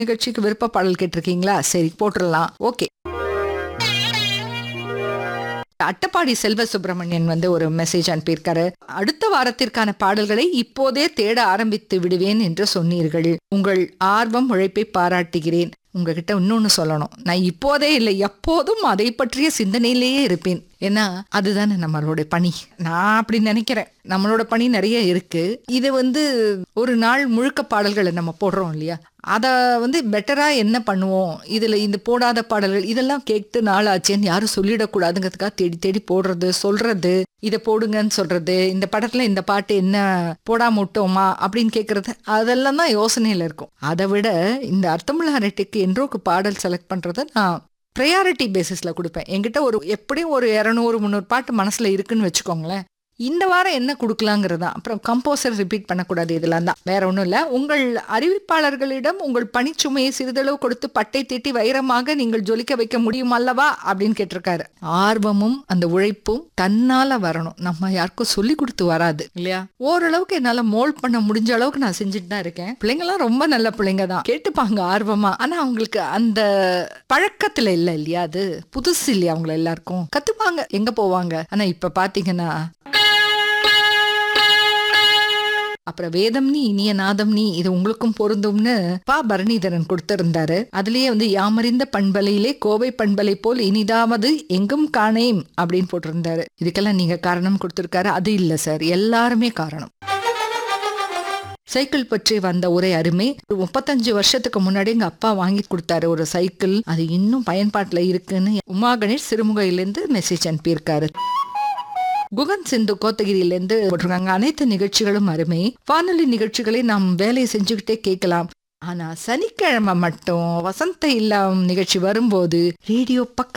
நிகழ்ச்சிக்கு விருப்ப பாடல் கேட்டிருக்கீங்களா சரி போட்டுடலாம் ஓகே அட்டப்பாடி செல்வ சுப்பிரமணியன் வந்து ஒரு மெசேஜ் அனுப்பியிருக்காரு அடுத்த வாரத்திற்கான பாடல்களை இப்போதே தேட ஆரம்பித்து விடுவேன் என்று சொன்னீர்கள் உங்கள் ஆர்வம் உழைப்பை பாராட்டுகிறேன் உங்ககிட்ட இன்னொன்னு சொல்லணும் நான் இப்போதே இல்லை எப்போதும் அதை பற்றிய சிந்தனையிலேயே இருப்பேன் ஏன்னா அதுதானே நம்மளோட பணி நான் அப்படி நினைக்கிறேன் நம்மளோட பணி நிறைய இருக்கு இது வந்து ஒரு நாள் முழுக்க பாடல்களை நம்ம போடுறோம் இல்லையா அதை வந்து பெட்டரா என்ன பண்ணுவோம் இதுல இந்த போடாத பாடல்கள் இதெல்லாம் கேட்டு நாள் ஆச்சேன்னு யாரும் சொல்லிடக்கூடாதுங்கிறதுக்காக தேடி தேடி போடுறது சொல்றது இதை போடுங்கன்னு சொல்றது இந்த படத்துல இந்த பாட்டு என்ன போடாம விட்டோமா அப்படின்னு கேட்கறது அதெல்லாம் தான் யோசனையில இருக்கும் அதை விட இந்த அர்த்தமுள்ள அரட்டைக்கு என்றோக்கு பாடல் செலக்ட் பண்றதை நான் ப்ரையாரிட்டி பேசிஸ்ல கொடுப்பேன் என்கிட்ட ஒரு எப்படியும் ஒரு இரநூறு முந்நூறு பாட்டு மனசுல இருக்குன்னு வச்சுக்கோங்களேன் இந்த வாரம் என்ன கொடுக்கலாங்கிறது தான் அப்புறம் கம்போசர் ரிப்பீட் பண்ணக்கூடாது இதெல்லாம் தான் வேற ஒன்றும் இல்லை உங்கள் அறிவிப்பாளர்களிடம் உங்கள் பணிச்சுமையை சிறிதளவு கொடுத்து பட்டை தீட்டி வைரமாக நீங்கள் ஜொலிக்க வைக்க முடியும் அல்லவா அப்படின்னு கேட்டிருக்காரு ஆர்வமும் அந்த உழைப்பும் தன்னால வரணும் நம்ம யாருக்கும் சொல்லி கொடுத்து வராது இல்லையா ஓரளவுக்கு என்னால மோல்ட் பண்ண முடிஞ்ச அளவுக்கு நான் செஞ்சுட்டு தான் இருக்கேன் பிள்ளைங்களாம் ரொம்ப நல்ல பிள்ளைங்க தான் கேட்டுப்பாங்க ஆர்வமா ஆனா அவங்களுக்கு அந்த பழக்கத்துல இல்ல இல்லையா அது புதுசு இல்லையா அவங்கள எல்லாருக்கும் கத்துப்பாங்க எங்க போவாங்க ஆனா இப்ப பாத்தீங்கன்னா அப்புறம் வேதம் நீ இனிய நாதம் நீ இது உங்களுக்கும் பொருந்தும்னு பா பரணிதரன் கொடுத்திருந்தாரு அதுலயே வந்து யாமறிந்த பண்பலையிலே கோவை பண்பலை போல் இனிதாவது எங்கும் காணேம் அப்படின்னு போட்டிருந்தாரு இதுக்கெல்லாம் நீங்க காரணம் கொடுத்திருக்காரு அது இல்ல சார் எல்லாருமே காரணம் சைக்கிள் பற்றி வந்த ஒரே அருமை ஒரு முப்பத்தஞ்சு வருஷத்துக்கு முன்னாடி எங்க அப்பா வாங்கி கொடுத்தாரு ஒரு சைக்கிள் அது இன்னும் பயன்பாட்டுல இருக்குன்னு உமா கணேஷ் சிறுமுகையிலேருந்து மெசேஜ் அனுப்பியிருக்காரு குகன் சிந்து கோத்தகிரியிலேருந்து போட்டிருக்காங்க அனைத்து நிகழ்ச்சிகளும் அருமை வானொலி நிகழ்ச்சிகளை நாம் வேலையை செஞ்சுக்கிட்டே கேட்கலாம் ஆனா சனிக்கிழமை மட்டும் வசந்த இல்லம் நிகழ்ச்சி வரும்போது ரேடியோ பக்க